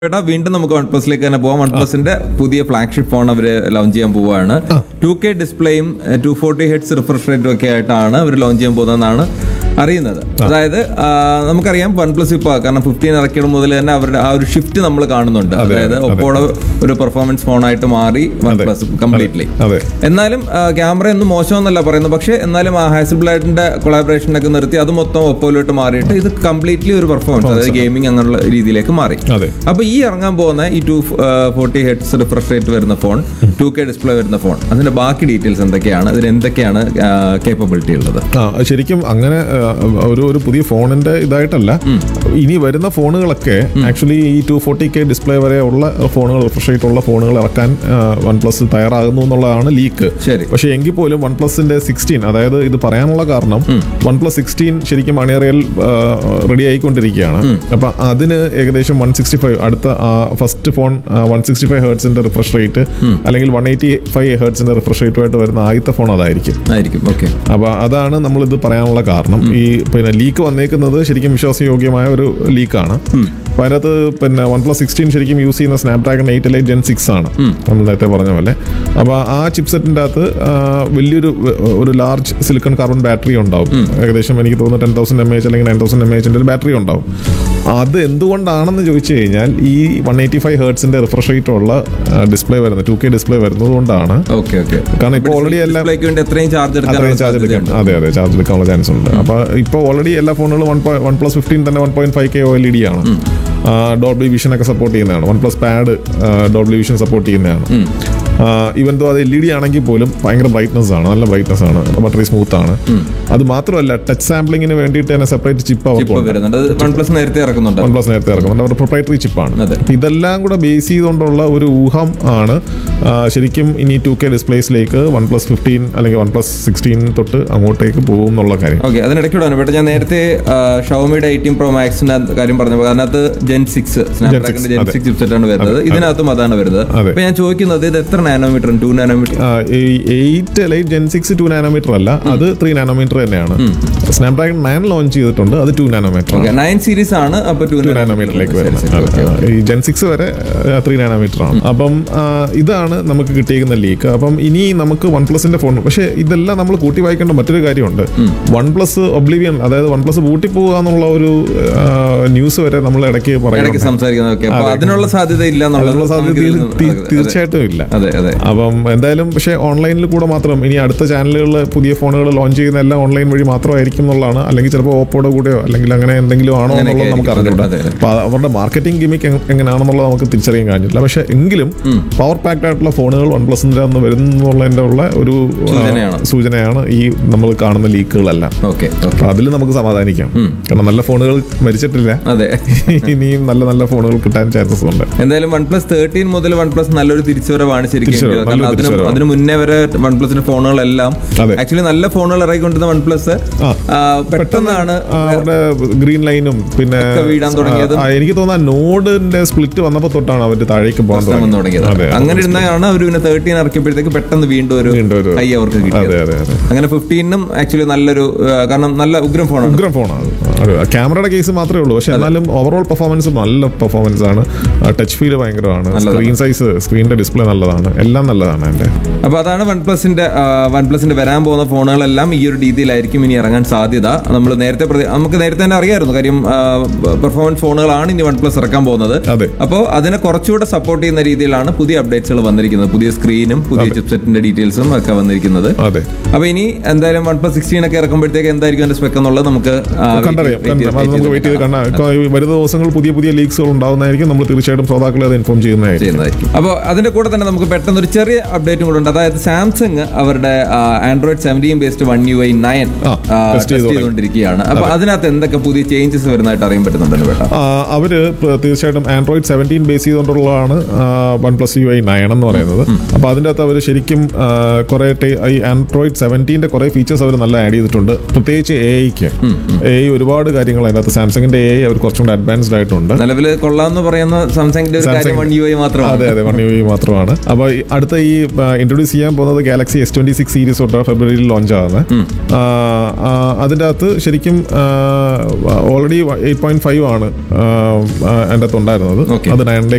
ചേട്ടാ വീണ്ടും നമുക്ക് വൺ പ്ലസിലേക്ക് തന്നെ പോവാം വൺ പ്ലസിന്റെ പുതിയ ഫ്ലാഗ്ഷിപ്പ് ഫോൺ അവർ ലോഞ്ച് ചെയ്യാൻ പോവുകയാണ് ടു കെ ഡിസ്പ്ലേയും ടു ഫോർട്ടി ഹെഡ്സ് റിഫ്രഷ് റേറ്റും ഒക്കെ ആയിട്ടാണ് അവർ ലോഞ്ച് ചെയ്യാൻ പോകുന്നതെന്നാണ് അറിയുന്നത് അതായത് ആ, നമുക്കറിയാം വൺ പ്ലസ് ഇപ്പോൾ കാരണം ഫിഫ്റ്റീൻ ഇറക്കിയത് മുതൽ തന്നെ അവരുടെ ആ ഒരു ഷിഫ്റ്റ് നമ്മൾ കാണുന്നുണ്ട് അതായത് ഒപ്പോടെ ഒരു പെർഫോമൻസ് ഫോണായിട്ട് മാറി വൺ പ്ലസ് കംപ്ലീറ്റ്ലി അതെ എന്നാലും ക്യാമറ ഒന്നും മോശമെന്നല്ല പറയുന്നത് പക്ഷേ എന്നാലും ആ ഹാസിൽ ബ്ലൈഡിന്റെ കൊളാബറേഷൻ ഒക്കെ നിർത്തി അത് മൊത്തം ഒപ്പോയിലോട്ട് മാറിയിട്ട് ഇത് കംപ്ലീറ്റ്ലി ഒരു പെർഫോമൻസ് അതായത് ഗെയിമിംഗ് അങ്ങനെയുള്ള രീതിയിലേക്ക് മാറി അതെ അപ്പൊ ഈ ഇറങ്ങാൻ പോകുന്ന ഈ two forty hertz refresh rate വരുന്ന ഫോൺ ടു കെ ഡിസ്പ്ലേ വരുന്ന ഫോൺ അതിന്റെ ബാക്കി ഡീറ്റെയിൽസ് എന്തൊക്കെയാണ് ഇതിന് എന്തൊക്കെയാണ് കേപ്പബിലിറ്റി ഉള്ളത് ആ ശരിക്കും അങ്ങനെ ആ, ഒരു ഒരു പുതിയ ഫോണിന്റെ ഇതായിട്ടല്ല ഇനി വരുന്ന ഫോണുകളൊക്കെ ആക്ച്വലി ഈ ടു ഫോർട്ടി കെ ഡിസ്പ്ലേ വരെ ഉള്ള ഫോണുകൾ റിഫ്രഷ് റേറ്റ് ഉള്ള ഫോണുകൾ ഇറക്കാൻ വൺ പ്ലസ് തയ്യാറാകുന്നു എന്നുള്ളതാണ് ലീക്ക് ശരി. പക്ഷെ എങ്കിൽ പോലും വൺ പ്ലസിന്റെ സിക്സ്റ്റീൻ അതായത് ഇത് പറയാനുള്ള കാരണം വൺ പ്ലസ് സിക്സ്റ്റീൻ ശരിക്കും അണിയറയിൽ റെഡി ആയിക്കൊണ്ടിരിക്കുകയാണ് അപ്പൊ അതിന് ഏകദേശം വൺ സിക്സ്റ്റി ഫൈവ് അടുത്ത first phone one sixty five ഹേർട്സിന്റെ റിഫ്രഷ് റേറ്റ് അല്ലെങ്കിൽ വൺ എയ്റ്റി ഫൈവ് ഹേർട്സിന്റെ റിഫ്രഷ് റേറ്റുമായിട്ട് വരുന്ന ആദ്യത്തെ ഫോൺ അതായിരിക്കും ആയിരിക്കും ഓക്കെ അപ്പൊ അതാണ് നമ്മൾ ഇത് പറയാനുള്ള കാരണം ഈ പിന്നെ ലീക്ക് വന്നേക്കുന്നത് ശരിക്കും വിശ്വാസയോഗ്യമായ ഒരു ലീക്കാണ് അപ്പൊ അതിനകത്ത് പിന്നെ വൺ പ്ലസ് സിക്സ്റ്റീൻ ശരിക്കും യൂസ് ചെയ്യുന്ന Snapdragon eight elite gen six ആണ് നമ്മൾ നേരത്തെ പറഞ്ഞ പോലെ അപ്പൊ ആ ചിപ്സെറ്റിന്റെ അകത്ത് ആ, വലിയൊരു വ- ഒരു ലാർജ് സിലിക്കൺ കാർബൺ ബാറ്ററി ഉണ്ടാവും ഏകദേശം എനിക്ക് തോന്നുന്നു ടെൻ തൗസൻഡ് എം എച്ച് അല്ലെങ്കിൽ നയൻ തൗസൻഡ് എം എച്ചിന്റെ ഒരു ബാറ്ററി ഉണ്ടാവും അത് എന്തുകൊണ്ടാണെന്ന് ചോദിച്ചു കഴിഞ്ഞാൽ ഈ വൺ എയ്റ്റി ഫൈവ് ഹേർട്സിന്റെ റിഫ്രഷ് റേറ്റ് ഉള്ള ഡിസ്പ്ലേ വരുന്നത് ടു കെ ഡിസ്പ്ലേ വരുന്നത് കൊണ്ടാണ് ഓക്കെ ഓക്കെ കാരണം ഇപ്പോൾ ഓൾറെഡി എല്ലാം ഡിസ്പ്ലേക്ക് വേണ്ടി എത്രയും ചാർജ് അത്രയും ചാർജ് എടുക്കാൻ എടുക്കാൻ അതെ അതെ ചാർജ് എടുക്കാനുള്ള ചാൻസ് ഉണ്ട് അപ്പൊ ഇപ്പൊ ഓൾറെഡി എല്ലാ ഫോണുകളും വൺ വൺ പ്ലസ് ഫിഫ്റ്റീൻ തന്നെ one point five K O L E D ആണ് ഡോൾബി വിഷൻ ഒക്കെ സപ്പോർട്ട് ചെയ്യുന്നതാണ് OnePlus pad Dolby vision support ചെയ്യുന്നതാണ് ഇവൻ തോ അത് എൽ ഇ ഡി ആണെങ്കിൽ പോലും ഭയങ്കര ബ്രൈറ്റ്നസ് ആണ് നല്ല ബ്രൈറ്റ്നസ് ആണ് ബാറ്ററി സ്മൂത്ത് ആണ് അത് മാത്രമല്ല ടച്ച് സാമ്പിളിങ്ങിന് വേണ്ടിയിട്ട് തന്നെ സെപ്പറേറ്റ് ചിപ്പ് ഇപ്പൊ അവർക്ക് വരുന്നുണ്ട് വൺ പ്ലസ് നേരത്തെ ഇറക്കുന്നുണ്ട് വൺ പ്ലസ് നേരത്തെ ഇറക്കുന്നുണ്ട് അവരുടെ പ്രൊപ്പറേറ്ററി ചിപ്പാണ് അതെ. ഇതെല്ലാം കൂടെ ബേസ് ചെയ്തുകൊണ്ടുള്ള ഒരു ഊഹം ആണ് ആ, ശരിക്കും ഇനി ടു കെ ഡിസ്പ്ലേസിലേക്ക് വൺ പ്ലസ് ഫിഫ്റ്റീൻ അല്ലെങ്കിൽ വൺ പ്ലസ് സിക്സ്റ്റീൻ തൊട്ട് അങ്ങോട്ടേക്ക് പോകും എന്നുള്ള കാര്യം ഓക്കെ അതിനിടയ്ക്ക് വിടാൻ പറ്റും ഞാൻ നേരത്തെ ഷവമിയുടെ എയ്റ്റീൻ പ്രോ മാക്സിന്റെ കാര്യം പറഞ്ഞപ്പോൾ അതിനകത്ത് ജെൻ സിക്സ് സ്നാപ്ഡ്രാഗണിന്റെ ജെൻ അതെ. സിക്സ് ചിപ്സെറ്റ് ആണ് വരുന്നത് ഇതിനകത്തും അതാണ് വരുന്നത് അതെ. അപ്പൊ ഞാൻ ചോദിക്കുന്നത് ഇത് എത്ര nanometre two nanometre eight elite gen six two nanometre അല്ല അത് ത്രീ നാനോമീറ്റർ തന്നെയാണ് സ്നാപ്ഡ്രാഗൺ നയൻ ലോഞ്ച് ചെയ്തിട്ടുണ്ട് അത് two nanometre okay nine series ആണ് അപ്പൊ ടു ടു നാനോമീറ്ററിലേക്ക് വരുന്നത് അതെ, അതെ. ഈ ജെൻ സിക്സ് വരെ ത്രീ നാനോമീറ്റർ ആണ് അപ്പം ആ, ഇതാണ് നമുക്ക് കിട്ടിയിരിക്കുന്ന ലീക്ക് അപ്പം ഇനി നമുക്ക് വൺ പ്ലസിന്റെ ഫോൺ പക്ഷേ ഇതെല്ലാം നമ്മൾ കൂട്ടി വായിക്കേണ്ട മറ്റൊരു കാര്യമുണ്ട് വൺ പ്ലസ് ഒബ്ലിവിയൻ അതായത് വൺ പ്ലസ് പൂട്ടി പോകുക എന്നുള്ള ഒരു ന്യൂസ് വരെ നമ്മൾ ഇടയ്ക്ക് ഇടയ്ക്ക് പറയുന്നുണ്ട് സംസാരിക്കുന്നത് ഓക്കെ അപ്പൊ അതിനുള്ള സാധ്യത ഇല്ല എന്നുള്ളത് അതിനുള്ള സാധ്യത നമുക്ക് തീർ- തീ- അതെ, തീർച്ചയായിട്ടും ഇല്ല അതെ അതെ അപ്പം എന്തായാലും പക്ഷേ ഓൺലൈനിൽ കൂടെ മാത്രം ഇനി അടുത്ത ചാനലുകളിൽ പുതിയ ഫോണുകൾ ലോഞ്ച് ചെയ്യുന്ന എല്ലാം ഓൺലൈൻ വഴി മാത്രമായിരിക്കും എന്നുള്ളതാണ് അല്ലെങ്കിൽ ചിലപ്പോൾ ഓപ്പോയുടെ കൂടെയോ അല്ലെങ്കിൽ അങ്ങനെ എന്തെങ്കിലും ആണോ അങ്ങനെയൊക്കെ എന്നുള്ളത് നമുക്ക് ആയിരിക്കും. അറിഞ്ഞൂടാ അതെ, അതെ. അപ്പൊ അവരുടെ മാർക്കറ്റിംഗ് ഗിമിക്ക് എങ്ങനെയാണെന്നുള്ളത് നമുക്ക് തിരിച്ചറിയാൻ കഴിഞ്ഞില്ല പക്ഷെ എങ്കിലും പവർ പാക്ഡ് ആയിട്ടുള്ള ഫോണുകൾ വൺ പ്ലസിന്റെ അന്ന് വരുന്നുള്ളതിന്റെ ഉള്ള ഒരു ആ, സൂചനയാണ്. സൂചനയാണ് ഈ നമ്മൾ കാണുന്ന ലീക്കുകളെല്ലാം ഓക്കെ ഓക്കെ അപ്പൊ അതിൽ നമുക്ക് സമാധാനിക്കാം കാരണം നല്ല ഫോണുകൾ മരിച്ചിട്ടില്ല അതെ ഇനിയും നല്ല നല്ല ഫോണുകൾ കിട്ടാൻ ചാൻസസ് ഉണ്ട് എന്തായാലും വൺ പ്ലസ് തേർട്ടീൻ മുതൽ വൺ പ്ലസ് നല്ലൊരു തിരിച്ചുവരവാണ് ശരിക്കും തിരിച്ചുവരവ്, കാരണം നല്ലൊരു അതിന് തിരിച്ചുവരവാണ്. അതിന് മുന്നേ വരെ വൺ പ്ലസിന്റെ ഫോണുകളെല്ലാം അതെ. ആക്ച്വലി നല്ല ഫോണുകൾ ഇറങ്ങിക്കൊണ്ടിരുന്ന വൺ പ്ലസ് ആ. പെട്ടെന്നാണ് ആ, അവരുടെ ഗ്രീൻ ലൈനും പിന്നെ ഒക്കെ വീഴാൻ തുടങ്ങിയതും. ആ, എനിക്ക് തോന്നുന്ന നോഡിന്റെ സ്പ്ലിറ്റ് വന്നപ്പോ തൊട്ടാണ് അവര് താഴേക്ക് പോകാൻ വന്നു തുടങ്ങിയത് അതെ അങ്ങനെ ഇരുന്നാണ് അവർ പിന്നെ തേർട്ടീൻ ഇറക്കിയപ്പോഴത്തേക്ക് പെട്ടെന്ന് വീണ്ടും ഒരു വീണ്ടും ഒരു- ഹൈ അവർക്ക് അതെ കിട്ടിയത് അതെ അതെ അങ്ങനെ ഫിഫ്റ്റീനും ആക്ച്വലി നല്ലൊരു ആ, കാരണം നല്ല ഉഗ്രം ഫോണാണ് ഉഗ്രം ഫോണാണ് അത് ക്യാമറയുടെ കേസ് മാത്രമേ ഉള്ളൂ പക്ഷെ എന്നാലും ഓവറോൾ പെർഫോമൻസ് നല്ല പെർഫോമൻസ് ആണ് ടച്ച് ഫീൽ ഭയങ്കരമാണ് സ്ക്രീൻ സൈസ് സ്ക്രീനിന്റെ ഡിസ്പ്ലേ നല്ലതാണ് എല്ലാം നല്ലതാണ് എന്റെ അപ്പൊ അതാണ് വൺ പ്ലസിന്റെ വൺ പ്ലസിന്റെ വരാൻ പോകുന്ന ഫോണുകളെല്ലാം ഈ ഒരു രീതിയിലായിരിക്കും ഇനി ഇറങ്ങാൻ സാധ്യത നമ്മൾ നേരത്തെ പ്രതി- നമുക്ക് നേരത്തെ തന്നെ അറിയായിരുന്നു കാര്യം പെർഫോമൻസ് ഫോണുകളാണ് ഇനി വൺ പ്ലസ് ഇറക്കാൻ പോകുന്നത് അതെ അപ്പോൾ അതിനെ കുറച്ചുകൂടെ സപ്പോർട്ട് ചെയ്യുന്ന രീതിയിലാണ് പുതിയ അപ്ഡേറ്റ്സുകൾ വന്നിരിക്കുന്നത് പുതിയ സ്ക്രീനും പുതിയ ചിപ്സെറ്റിന്റെ ഡീറ്റെയിൽസും ഒക്കെ വന്നിരിക്കുന്നത് അതെ അപ്പൊ ഇനി എന്തായാലും വൺ പ്ലസ് സിക്സ്റ്റീൻ ഒക്കെ ഇറക്കുമ്പോഴത്തേക്ക് എന്തായിരിക്കും അതിന്റെ സ്പെക്ക് എന്നുള്ളത് നമുക്ക് ആ, കണ്ടറിയാം wait ചെയ്ത് കണ്ടറിയാം. അത് നമുക്ക് വെയിറ്റ് ചെയ്ത് കാണാം ഇപ്പൊ ഈ വരുന്ന ദിവസങ്ങൾ പുതിയ പുതിയ ലീക്സുകൾ ഉണ്ടാവുന്നതായിരിക്കും നമ്മൾ തീർച്ചയായിട്ടും ശ്രോതാക്കളെ അത് ഇൻഫോം ചെയ്യുന്നതായിരിക്കും ചെയ്യുന്നതായിരിക്കും അപ്പോൾ അതിന്റെ കൂടെ തന്നെ നമുക്ക് പെട്ടെന്ന് ഒരു ചെറിയ അപ്ഡേറ്റും കൂടെ ഉണ്ട് അതായത് സാംസങ് അവരുടെ Android seventeen based One U I nine ആ, test ടെസ്റ്റ് ചെയ്ത് ചെയ്തുകൊണ്ടിരിക്കുകയാണ് അപ്പൊ അതിനകത്ത് എന്തൊക്കെ പുതിയ ചേഞ്ചസ് വരുന്നതായിട്ട് അറിയാൻ പറ്റുന്നുണ്ടല്ലോ കേട്ടോ ആ, അവര് പ- തീർച്ചയായിട്ടും ആൻഡ്രോയിഡ് സെവൻറ്റീൻ ബേസ് ചെയ്തുകൊണ്ടുള്ളതാണ് OnePlus U I nine എന്ന് പറയുന്നത് അപ്പൊ അതിൻ്റെ അകത്ത് അവർ ശരിക്കും ആ, കുറെ ടേ- ഈ ആൻഡ്രോയിഡ് സെവൻറ്റീൻ്റെ കുറെ ഫീച്ചേഴ്സ് അവർ നല്ല ആഡ് ചെയ്തിട്ടുണ്ട് പ്രത്യേകിച്ച് എ ഐക്ക് എ ഐ ഒരുപാട് കാര്യങ്ങൾ അതിനകത്ത് സാംസങ്ങിന്റെ എ ഐ അവർ കുറച്ചും കൂടെ അഡ്വാൻസ്ഡ് ആയിട്ടുണ്ട് നിലവിൽ കൊള്ളാമെന്ന് പറയുന്ന സാംസങ്ങിന്റെ ഒരു കാര്യം വൺ യു ഐ മാത്രമാണ് അതെ അതെ വൺ യു ഐ മാത്രമാണ് അപ്പോൾ അടുത്ത ഈ ഇൻട്രൊഡ്യൂസ് ചെയ്യാൻ പോകുന്നത് Galaxy S twenty six series തൊട്ട് ഫെബ്രുവരിയിൽ ലോഞ്ച് ആകുന്നത് അതിൻ്റെ അകത്ത് ശരിക്കും ഓൾറെഡി എയ്റ്റ് പോയിന്റ് ഫൈവ് ആണ് അതിൻ്റെ അകത്ത് ഉണ്ടായിരുന്നത് Okay. അത് നയനിലേക്ക്